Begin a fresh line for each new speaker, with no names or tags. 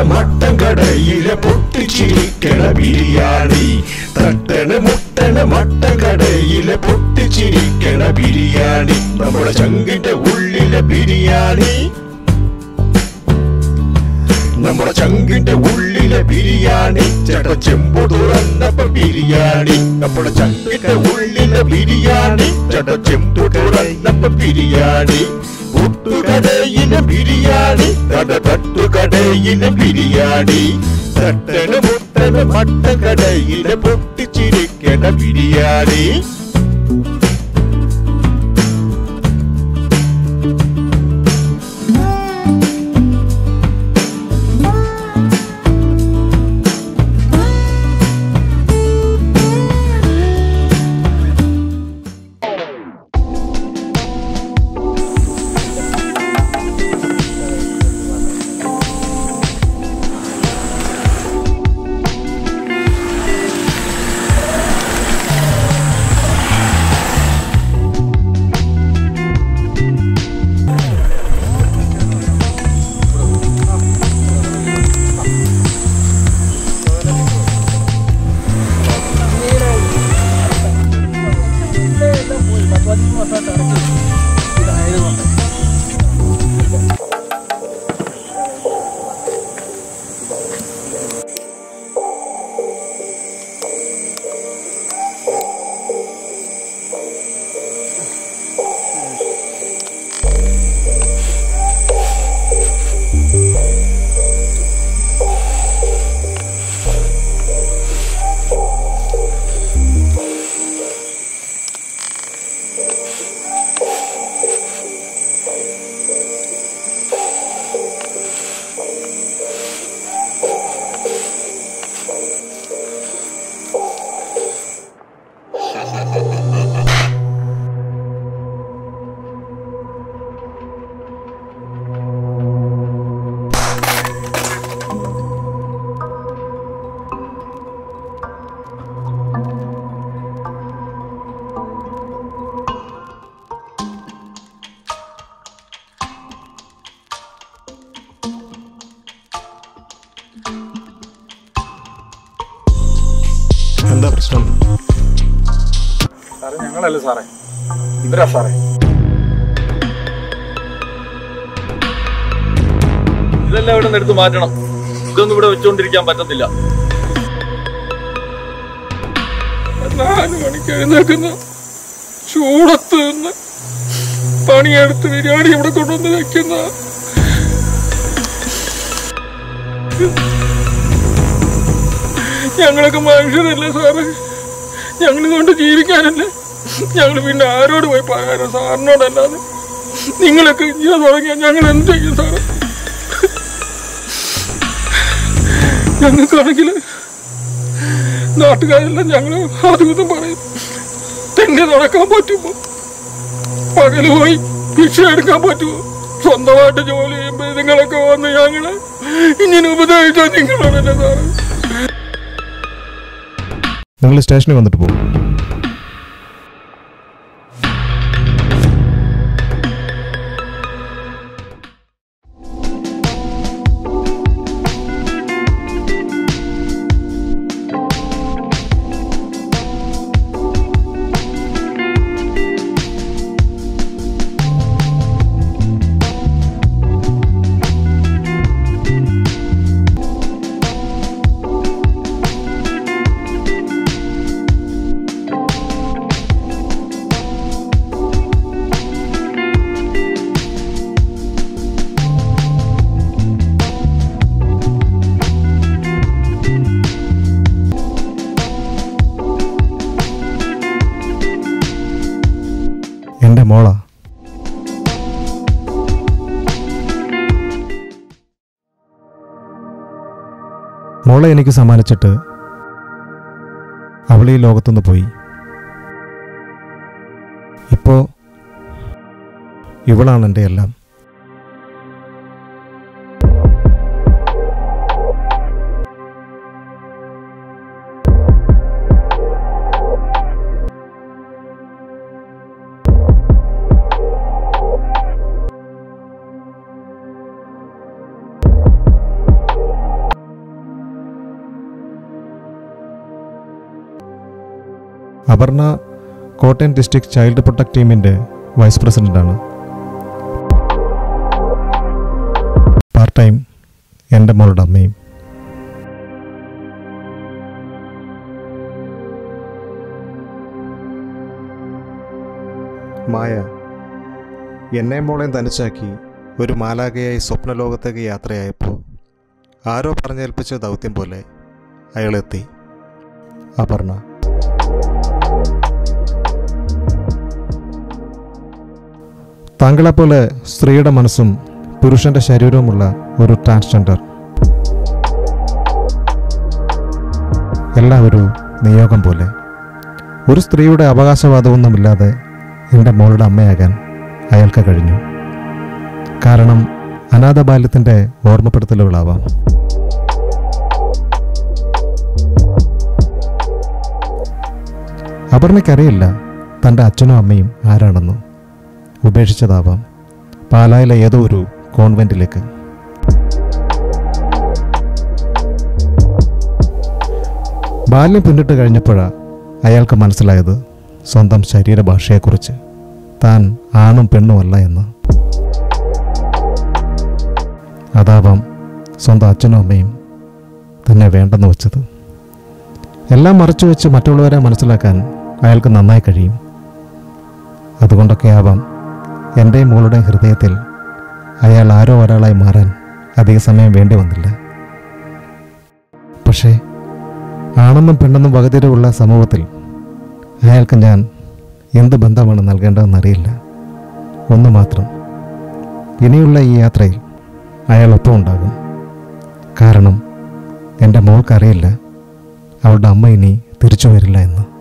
mutton കടയിലെ പൊട്ടിച്ചിരിക്കണ biryani തട്ടണ മുട്ടണ mutton കടയിലെ പൊട്ടിച്ചിരിക്കണ ബിരിയാണി നമ്മുടെ ചങ്കിന്റെ ഉള്ളിലെ ബിരിയാണി നമ്മുടെ ചങ്കിന്റെ ഉള്ളിലെ ബിരിയാണി ചേട്ട ചെമ്പു തുറന്നപ്പോ ബിരിയാണി നമ്മുടെ ചങ്കിന്റെ ഉള്ളിലെ ബിരിയാണി ചേട്ട ചെമ്പു തുറന്നപ്പോ ബിരിയാണി പുട്ടുകടയിലെ ബിരിയാണി കട തട്ടുകടയിലെ ബിരിയാണി തട്ടന മുട്ടന മട്ടകടയിലെ പൊട്ടിച്ചിരിക്കണ ബിരിയാണി
എന്താ പ്രശ്നം
സാറേ ഞങ്ങളല്ല സാറേ ഇവരാ സാറേ
ഇതെല്ലാം ഇവിടെ നിന്ന് എടുത്ത് മാറ്റണം ഇതൊന്നും ഇവിടെ വെച്ചുകൊണ്ടിരിക്കാൻ പറ്റത്തില്ല
നാല് മണിക്ക് എഴുന്നേക്കുന്ന ചൂടത്ത് നിന്ന് പണിയെടുത്ത് ബിരിയാണി ഇവിടെ കൊണ്ടുവന്ന് വെക്കുന്ന ഞങ്ങളൊക്കെ മനുഷ്യരല്ലേ സാറ് ഞങ്ങൾ ഇതുകൊണ്ട് ജീവിക്കാനല്ലേ ഞങ്ങൾ പിന്നെ ആരോട് പോയി പറയാനോ സാറിനോടല്ലാതെ നിങ്ങളൊക്കെ ഇങ്ങനെ തുടങ്ങിയാൽ ഞങ്ങൾ എന്ത് ചെയ്യും സാറ് ഞങ്ങൾക്കാണെങ്കിൽ നാട്ടുകാരെല്ലാം ഞങ്ങൾ അതും പറയും തെണ്ടി നടക്കാൻ പറ്റുമോ പകല് പോയി ഭിക്ഷ എടുക്കാൻ പറ്റുമോ സ്വന്തമായിട്ട് ജോലി ചെയ്യുമ്പോൾ നിങ്ങളൊക്കെ വന്ന് ഞങ്ങളെ ഇങ്ങനെ ഉപദേശിച്ചാൽ നിങ്ങളാണല്ലേ സാറ്
നിങ്ങൾ സ്റ്റേഷനിൽ വന്നിട്ട് പോകും എൻ്റെ മോളാ മോളെ എനിക്ക് സമ്മാനിച്ചിട്ട് അവൾ ഈ ലോകത്തുനിന്ന് പോയി ഇപ്പോ ഇവളാണ് എൻ്റെ എല്ലാം Aparna Kottayam district child protect ടീമിൻ്റെ വൈസ് പ്രസിഡൻ്റാണ് പാർട്ട് ടൈം എൻ്റെ മോളുടെ അമ്മയും മായ എന്നെ മോളെയും തനിച്ചാക്കി ഒരു മാലാകയായി സ്വപ്നലോകത്തേക്ക് യാത്രയായപ്പോൾ ആരോ പറഞ്ഞേൽപ്പിച്ച ദൗത്യം പോലെ അയാളെത്തി അപർണ താങ്കളെപ്പോലെ സ്ത്രീയുടെ മനസ്സും പുരുഷന്റെ ശരീരവുമുള്ള ഒരു ട്രാൻസ്ജെൻഡർ എല്ലാം ഒരു നിയോഗം പോലെ ഒരു സ്ത്രീയുടെ അവകാശവാദമൊന്നുമില്ലാതെ എൻ്റെ മോളുടെ അമ്മയാകാൻ അയാൾക്ക് കഴിഞ്ഞു കാരണം അനാഥ ബാല്യത്തിൻ്റെ ഓർമ്മപ്പെടുത്തലുകളാവാം അപർണയ്ക്കറിയില്ല തൻ്റെ അച്ഛനും അമ്മയും ആരാണെന്ന് ഉപേക്ഷിച്ചതാവാം പാലായിലെ ഏതോ ഒരു കോൺവെന്റിലേക്ക് ബാല്യം പിന്നിട്ട് കഴിഞ്ഞപ്പോഴാ അയാൾക്ക് മനസ്സിലായത് സ്വന്തം ശരീരഭാഷയെക്കുറിച്ച് താൻ ആണും പെണ്ണുമല്ല എന്ന് അതാവാം സ്വന്തം അച്ഛനും അമ്മയും തന്നെ വേണ്ടെന്ന് വെച്ചത് എല്ലാം മറച്ചു വെച്ച് മറ്റുള്ളവരെ മനസ്സിലാക്കാൻ അയാൾക്ക് നന്നായി കഴിയും അതുകൊണ്ടൊക്കെ ആവാം എൻ്റെ മോളുടെ ഹൃദയത്തിൽ അയാൾ ആരോ ഒരാളായി മാറാൻ അധിക സമയം വേണ്ടി വന്നില്ല പക്ഷേ ആണെന്നും പെണ്ണെന്നും വകതിരിവുള്ള സമൂഹത്തിൽ അയാൾക്ക് ഞാൻ എന്ത് ബന്ധമാണ് നൽകേണ്ടതെന്നറിയില്ല ഒന്ന് മാത്രം ഇനിയുള്ള ഈ യാത്രയിൽ അയാൾ ഒപ്പം ഉണ്ടാകും കാരണം എൻ്റെ മോൾക്കറിയില്ല അവളുടെ അമ്മ ഇനി തിരിച്ചു വരില്ല എന്ന്